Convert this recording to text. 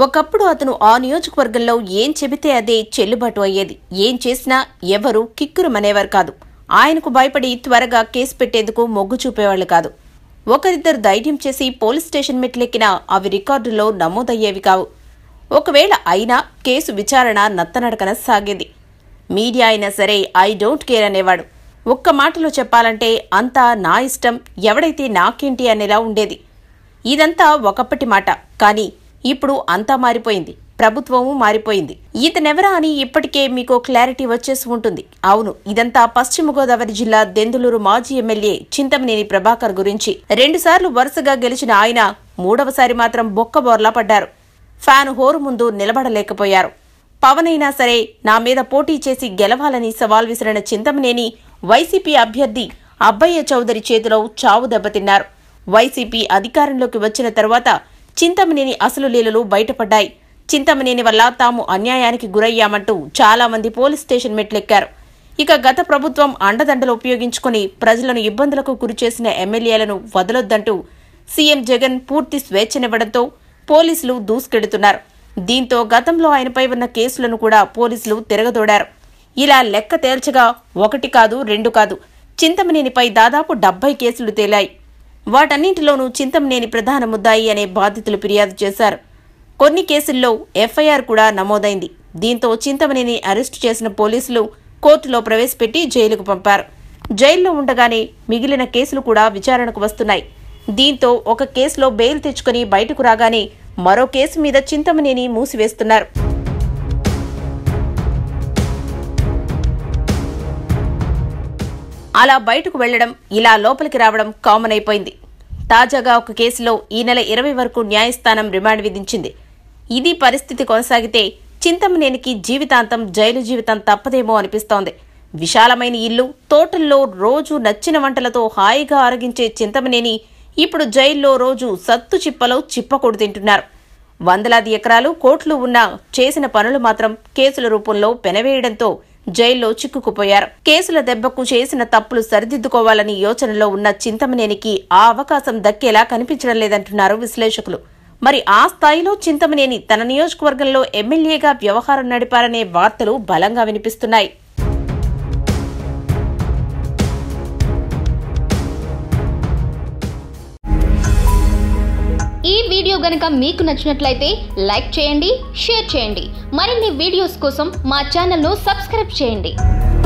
ఒకప్పుడు అతను ఆ నియోజకవర్గంలో ఏం చెబితే అదే చెల్లుబాటు అయ్యేది ఏం చేసినా ఎవరు కిక్కురుమనేవారు కాదు ఆయనకు భయపడి త్వరగా కేసు పెట్టేందుకు మొగ్గు చూపేవాళ్లు కాదు ఒకరిద్దరు ధైర్యం చేసి పోలీస్ స్టేషన్ మెట్లెక్కినా అవి రికార్డుల్లో నమోదయ్యేవి కావు ఒకవేళ అయినా కేసు విచారణ నత్తనడకన సాగేది మీడియా అయినా సరే ఐ డోంట్ కేర్ అనేవాడు ఒక్క మాటలో చెప్పాలంటే అంతా నా ఇష్టం ఎవడైతే నాకేంటి అనేలా ఉండేది ఇదంతా ఒకప్పటి మాట కానీ ఇప్పుడు అంతా మారిపోయింది ప్రభుత్వము మారిపోయింది ఇతనెవరా అని ఇప్పటికే మీకు క్లారిటీ వచ్చేసి ఉంటుంది అవును ఇదంతా పశ్చిమ గోదావరి జిల్లా దెందులూరు మాజీ ఎమ్మెల్యే చింతమనేని ప్రభాకర్ గురించి రెండుసార్లు వరుసగా గెలిచిన ఆయన మూడవసారి మాత్రం బొక్కబోర్లా పడ్డారు ఫ్యాన్ హోరు ముందు నిలబడలేకపోయారు పవన్ అయినా సరే నా మీద పోటీ చేసి గెలవాలని సవాల్ విసిరిన చింతమనేని వైసీపీ అభ్యర్థి అబ్బయ్య చౌదరి చేతిలో చావు దెబ్బతిన్నారు వైసీపీ అధికారంలోకి వచ్చిన తర్వాత చింతమనేని అసలు లీలలు బయటపడ్డాయి చింతమనేని వల్ల తాము అన్యాయానికి గురయ్యామంటూ చాలా మంది పోలీస్ స్టేషన్ మెట్లెక్కారు ఇక గత ప్రభుత్వం అండదండలు ఉపయోగించుకుని ప్రజలను ఇబ్బందులకు గురిచేసిన ఎమ్మెల్యేలను వదలొద్దంటూ సీఎం జగన్ పూర్తి స్వేచ్ఛనివ్వడంతో పోలీసులు దూసుకెడుతున్నారు దీంతో గతంలో ఆయనపై ఉన్న కేసులను కూడా పోలీసులు తిరగదోడారు ఇలా లెక్క తేల్చగా ఒకటి కాదు రెండు కాదు చింతమనేనిపై దాదాపు డెబ్బై కేసులు తేలాయి వాటన్నింటిలోనూ చింతమనేని ప్రధాన ముద్దాయి అనే బాధితులు ఫిర్యాదు చేశారు కొన్ని కేసుల్లో ఎఫ్ఐఆర్ కూడా నమోదైంది దీంతో చింతమనేని అరెస్టు చేసిన పోలీసులు కోర్టులో ప్రవేశపెట్టి జైలుకు పంపారు జైల్లో ఉండగానే మిగిలిన కేసులు కూడా విచారణకు వస్తున్నాయి దీంతో ఒక కేసులో బెయిల్ తెచ్చుకుని బయటకు రాగానే మరో కేసు మీద చింతమనేని మూసివేస్తున్నారు అలా బయటకు వెళ్లడం ఇలా లోపలికి రావడం కామన్ అయిపోయింది తాజాగా ఒక కేసులో ఈ నెల ఇరవై వరకు న్యాయస్థానం రిమాండ్ విధించింది ఇది పరిస్థితి కొనసాగితే చింతమనేనికి జీవితాంతం జైలు జీవితం తప్పదేమో అనిపిస్తోంది విశాలమైన ఇల్లు తోటల్లో రోజు నచ్చిన వంటలతో హాయిగా ఆరగించే చింతమనేని ఇప్పుడు జైల్లో రోజు సత్తు చిప్పలో చిప్పకొడు తింటున్నారు వందలాది ఎకరాలు కోట్లు ఉన్నా చేసిన పనులు మాత్రం కేసుల రూపంలో పెనవేయడంతో జైల్లో చిక్కుకుపోయారు కేసుల దెబ్బకు చేసిన తప్పులు సరిదిద్దుకోవాలని యోచనలో ఉన్న చింతమనేనికి ఆ అవకాశం దక్కేలా కనిపించడం లేదంటున్నారు విశ్లేషకులు మరి ఆ స్థాయిలో చింతమనేని తన నియోజకవర్గంలో ఎమ్మెల్యేగా వ్యవహారం నడిపారనే వార్తలు బలంగా వినిపిస్తున్నాయి ఈ వీడియో గనక మీకు నచ్చినట్లయితే లైక్ చేయండి షేర్ చేయండి మరిన్ని వీడియోస్ కోసం మా ఛానల్ను సబ్స్క్రైబ్ చేయండి